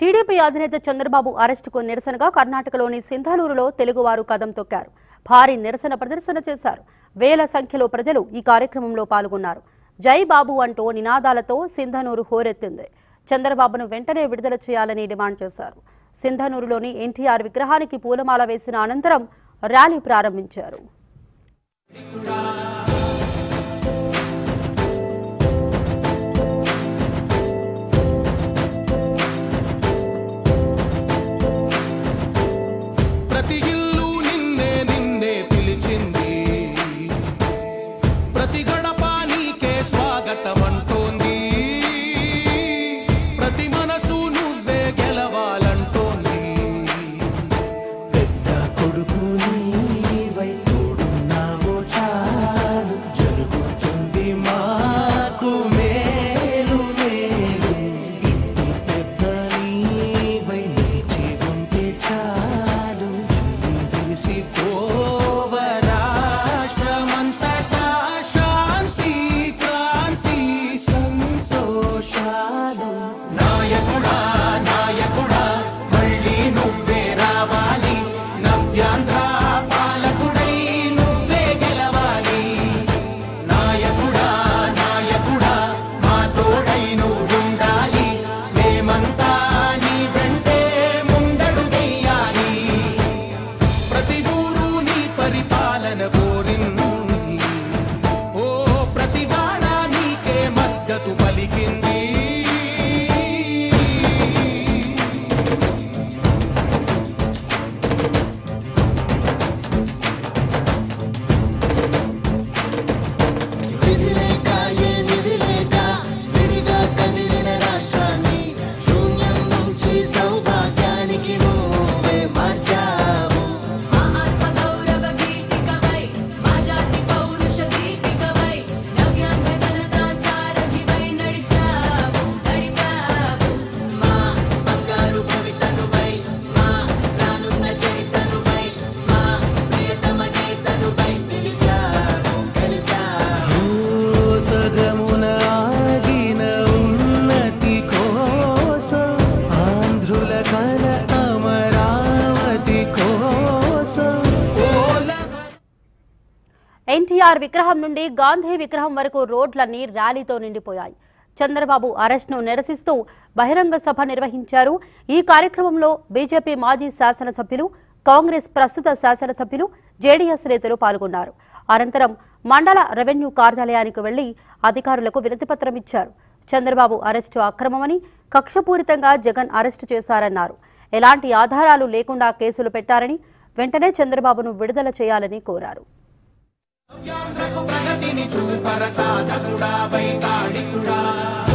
TDP అధినేత చంద్రబాబు అరెస్టుకు నిరసనగా కర్ణాటకలోని సింధనూరులో తెలుగువారు కదం తొక్కారు భారీ నిరసన ప్రదర్శన చేశారు వేల సంఖ్యలో ప్రజలు ఈ కార్యక్రమంలో పాల్గొన్నారు జై బాబు అంటూ నినాదాలతో సింధనూరు హోరెత్తింది చంద్రబాబును వెంటనే విడుదల చేయాలని డిమాండ్ చేశారు సింధనూరులోని ఎన్టీఆర్ విగ్రహానికి పూలమాల వేసిన అనంతరం ర్యాలీ ప్రారంభించారు ప్రతి ఇల్లు నిన్నే నిన్నే పిలిచింది ప్రతి గడప నీకే స్వాగతం అంటోంది ప్రతి మనసు నువ్వే గెలవాలంటోంది పెద్ద కొడుకు నీవై తోడున్నావు చాలు జరుగుతుంది మాకు మేలు మేలు ఇంటి పెద్ద నీవై నిలిచి ఉంటే చాలు ఎన్ని విరిసిపోవ రాష్ట్రమంతటా శాంతి క్రాంతి సంతోషాలు నాయకుడా నాయకుడా మళ్ళీ నువ్వే రావాలి నవ్యాంధ్ర పాలకుడై నువ్వే గెలవాలి నాయకుడా నాయకుడా మా తోడై నువ్వుండాలి మేమంతా నీ వెంటే ముందడుగెయ్యాలి ప్రతి ఊరు నీ పరిపాలన కోరింది ఓ ప్రతి వాడ నీకే మద్దతు పలికింది విధిలేక ఏ నిధిలేక విడిగా కదిలిన రాష్ట్రాన్ని శూన్యం నుంచి సౌభాగ్యానికి నువ్వే మార్చావు మా ఆత్మ గౌరవ గీతికవై మా జాతి పౌరుష దీపికవై నవ్యాంధ్ర జనతా సారథివై నడిచావు నడిపావు మా బంగారు భవితనువై మా రానున్న చరితనువై మా ప్రియతమ నేతనువై పిలిచావు గెలిచావు సగమున ఆగిన ఉన్నతి కోసం ఆంధ్రుల కల అమరావతి కోసం ఎన్టీఆర్ విగ్రహం నుండి గాంధీ విగ్రహం వరకు రోడ్లన్నీ ర్యాలీతో నిండిపోయాయి చంద్రబాబు అరెస్ట్ను నిరసిస్తూ బహిరంగ సభ నిర్వహించారు ఈ కార్యక్రమంలో బీజేపీ మాజీ శాసనసభ్యులు కాంగ్రెస్ ప్రస్తుత శాసనసభ్యులు జేడీఎస్ నేతలు పాల్గొన్నారు అనంతరం మండల రెవెన్యూ కార్యాలయానికి వెళ్లి అధికారులకు వినతిపత్రం ఇచ్చారు చంద్రబాబు అరెస్టు అక్రమమని కక్షపూరితంగా జగన్ అరెస్టు చేశారన్నారు ఎలాంటి ఆధారాలు లేకుండా కేసులు పెట్టారని వెంటనే చంద్రబాబును విడుదల చేయాలని కోరారు నవ్యాంధ్రకు ప్రగతిని చూపర సాధకుడా వైతాళికుడా